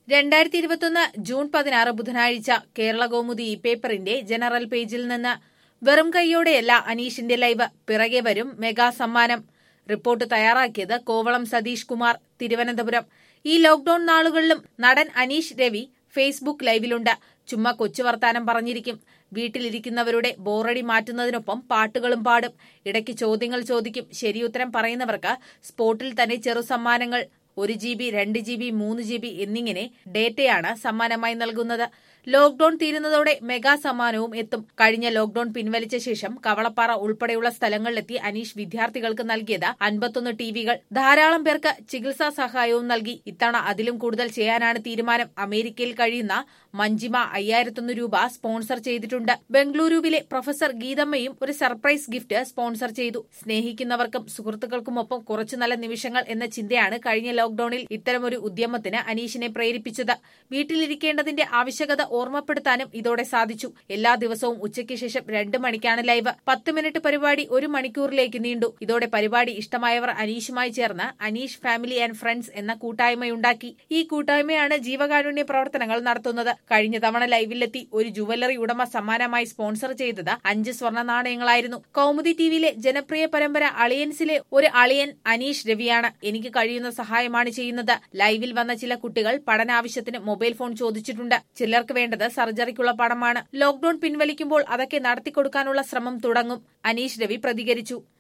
രണ്ടായിരത്തി ഇരുപത്തൊന്ന് ജൂൺ പതിനാറ് ബുധനാഴ്ച കേരള കൗമുദി ഈ പേപ്പറിന്റെ ജനറൽ പേജിൽ നിന്ന് വെറും കൈയോടെയല്ല അനീഷിന്റെ ലൈവ് പിറകെ വരും മെഗാ സമ്മാനം റിപ്പോർട്ട് തയ്യാറാക്കിയത് കോവളം സതീഷ് കുമാർ തിരുവനന്തപുരം ഈ ലോക്ഡൌൺ നാളുകളിലും നടൻ അനീഷ് രവി ഫേസ്ബുക്ക് ലൈവിലുണ്ട് ചുമ്മാ കൊച്ചു വർത്താനം പറഞ്ഞിരിക്കും വീട്ടിലിരിക്കുന്നവരുടെ ബോറടി മാറ്റുന്നതിനൊപ്പം പാട്ടുകളും പാടും ഇടയ്ക്ക് ചോദ്യങ്ങൾ ചോദിക്കും ശരിയുത്തരം പറയുന്നവർക്ക് സ്പോട്ടിൽ തന്നെ ചെറു സമ്മാനങ്ങൾ ഒരു ജി ബി രണ്ട് ജി ബി മൂന്ന് ജി ബി എന്നിങ്ങനെ ഡേറ്റയാണ് സമ്മാനമായി നൽകുന്നത് ലോക്ഡൌൺ തീരുന്നതോടെ മെഗാ സമ്മാനവും എത്തും കഴിഞ്ഞ ലോക്ഡൌൺ പിൻവലിച്ച ശേഷം കവളപ്പാറ ഉൾപ്പെടെയുള്ള സ്ഥലങ്ങളിലെത്തി അനീഷ് വിദ്യാർത്ഥികൾക്ക് നൽകിയത് അൻപത്തൊന്ന് ടിവികൾ ധാരാളം പേർക്ക് ചികിത്സാ സഹായവും നൽകി ഇത്തവണ അതിലും കൂടുതൽ ചെയ്യാനാണ് തീരുമാനം അമേരിക്കയിൽ കഴിയുന്ന മഞ്ജിമ അയ്യായിരത്തൊന്ന് രൂപ സ്പോൺസർ ചെയ്തിട്ടുണ്ട് ബംഗളൂരുവിലെ പ്രൊഫസർ ഗീതമ്മയും ഒരു സർപ്രൈസ് ഗിഫ്റ്റ് സ്പോൺസർ ചെയ്തു സ്നേഹിക്കുന്നവർക്കും സുഹൃത്തുക്കൾക്കുമൊപ്പം കുറച്ചു നല്ല നിമിഷങ്ങൾ എന്ന ചിന്തയാണ് കഴിഞ്ഞ ലോക്ഡൌണിൽ ഇത്തരമൊരു ഉദ്യമത്തിന് അനീഷിനെ പ്രേരിപ്പിച്ചത് വീട്ടിലിരിക്കേണ്ടതിന്റെ ആവശ്യകത ഓർമ്മപ്പെടുത്താനും ഇതോടെ സാധിച്ചു എല്ലാ ദിവസവും ഉച്ചയ്ക്ക് ശേഷം രണ്ട് മണിക്കാണ് ലൈവ് പത്ത് മിനിറ്റ് പരിപാടി ഒരു മണിക്കൂറിലേക്ക് നീണ്ടു ഇതോടെ പരിപാടി ഇഷ്ടമായവർ അനീഷുമായി ചേർന്ന് അനീഷ് ഫാമിലി ആൻഡ് ഫ്രണ്ട്സ് എന്ന കൂട്ടായ്മയുണ്ടാക്കി ഈ കൂട്ടായ്മയാണ് ജീവകാരുണ്യ പ്രവർത്തനങ്ങൾ നടത്തുന്നത് കഴിഞ്ഞ തവണ ലൈവിലെത്തി ഒരു ജുവലറി ഉടമ സമ്മാനമായി സ്പോൺസർ ചെയ്തത് അഞ്ച് സ്വർണ്ണ നാണയങ്ങളായിരുന്നു കൌമുദി ടിവിയിലെ ജനപ്രിയ പരമ്പര അളിയൻസിലെ ഒരു അളിയൻ അനീഷ് രവിയാണ് എനിക്ക് കഴിയുന്ന സഹായമാണ് ചെയ്യുന്നത് ലൈവിൽ വന്ന ചില കുട്ടികൾ പഠനാവശ്യത്തിന് മൊബൈൽ ഫോൺ ചോദിച്ചിട്ടുണ്ട് ചിലർക്ക് വേണ്ടത് സർജറിക്കുള്ള പണമാണ് ലോക്ഡൌൺ പിൻവലിക്കുമ്പോൾ അതൊക്കെ നടത്തിക്കൊടുക്കാനുള്ള ശ്രമം തുടങ്ങും അനീഷ് രവി പ്രതികരിച്ചു